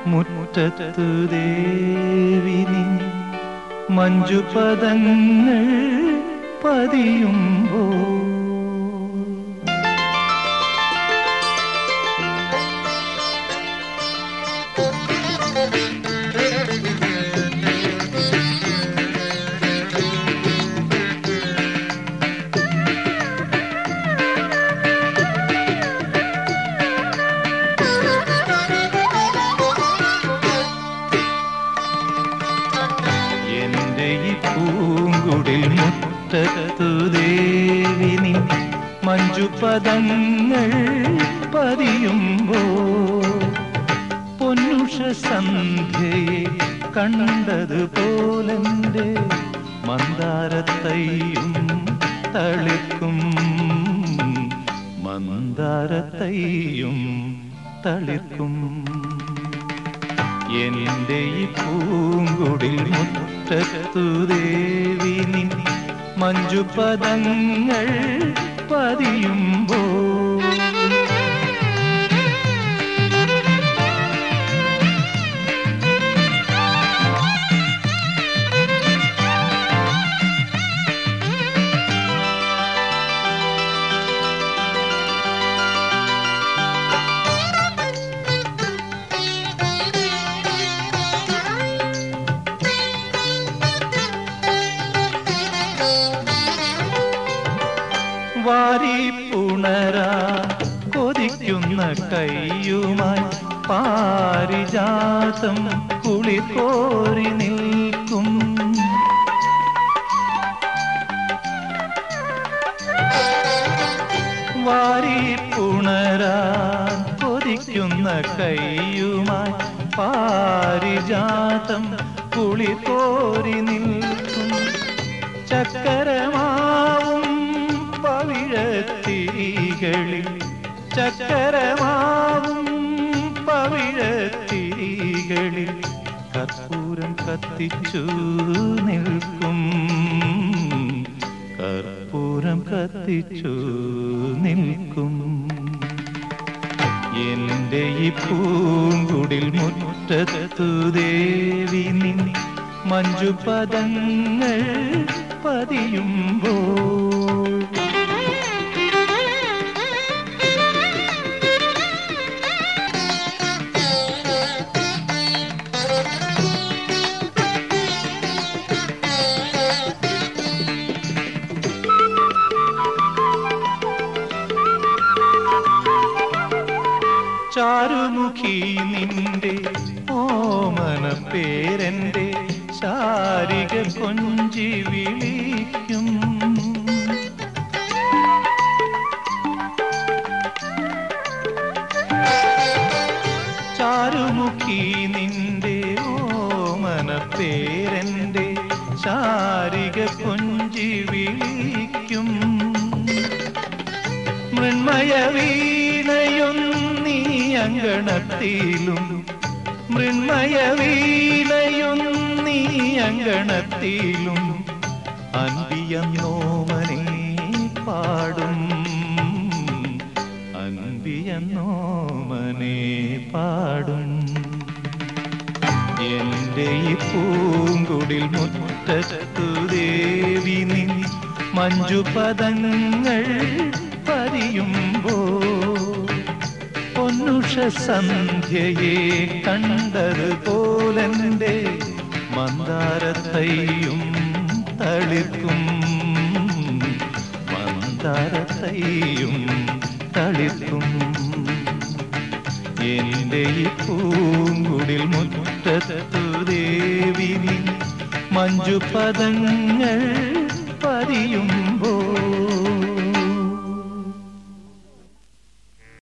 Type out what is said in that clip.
മുറ്റത്തു ദേവിനി മഞ്ജുപദങ്ങൾ പതിയുമ്പോ എന്റെ ഈ പൂങ്കുടിൽ മുറ്റത്തു ദേവിനി മഞ്ജുപദങ്ങൾ പതിയുമ്പോ പൊന്നുഷ സന്ധ്യയെ കണ്ടതുപോലെന്റെ മന്ദാരത്തയ്യും തളിർക്കും മന്ദാരത്തയ്യും തളിർക്കും എന്റെ ഈ പൂങ്കുടിൽ മുറ്റത്തു ദേവിനി മഞ്ജുപദങ്ങൾ പതിയുമ്പോ വാരി പുണരാ കൊതിക്കുന്ന കയ്യുമായി പാരിജാതം കുളിക്കോരി നിൽക്കും വാരി പുണരാൻ കൊതിക്കുന്ന കയ്യുമായി പാരിജാതം കുളിക്കോരി നിൽക്കും ചക്കരമാവും പവിഴത്തിരികളിൽ ചക്കരമാവും പവിഴത്തിരികളിൽ കർപ്പൂരം കത്തിച്ചു നിൽക്കും കർപ്പൂരം കത്തിച്ചു നിൽക്കും എന്റെ ഈ പൂങ്കുടിൽ മുറ്റത്തു ദേവി നിൻ മഞ്ജുപദങ്ങൾ പതിയുമ്പോൾ ചാരുമുഖി നിന്റെ ഓമന പേരന്റെ ശാരിക കൊഞ്ചി വിളിക്കും ചാരുമുഖി നിന്റെ ഓമന പേരന്റെ ശാരിക കൊഞ്ചി വിളിക്കും മൃണ്മയ വീണയൊന്നീ അങ്കണത്തിലും മൃണ്മയ വീണയൊന്നീ അങ്കണത്തിലും അൻപിയന്നോമനെ പാടും അൻപിയന്നോമനെ പാടും എന്റെ ഈ പൂങ്കുടിൽ മുറ്റത്തു ദേവി നിൻ മഞ്ജുപദങ്ങൾ പതിയുമ്പോ പൊന്നുഷ സന്ധ്യയെ കണ്ടതുപോലെന്റെ മന്ദാരത്തയ്യും തളിർക്കും മന്ദാരത്തയ്യും തളിർക്കും എന്റെ ഈ പൂങ്കുടിൽ മുറ്റത്തു ദേവിനി മഞ്ജുപദങ്ങൾ പതിയും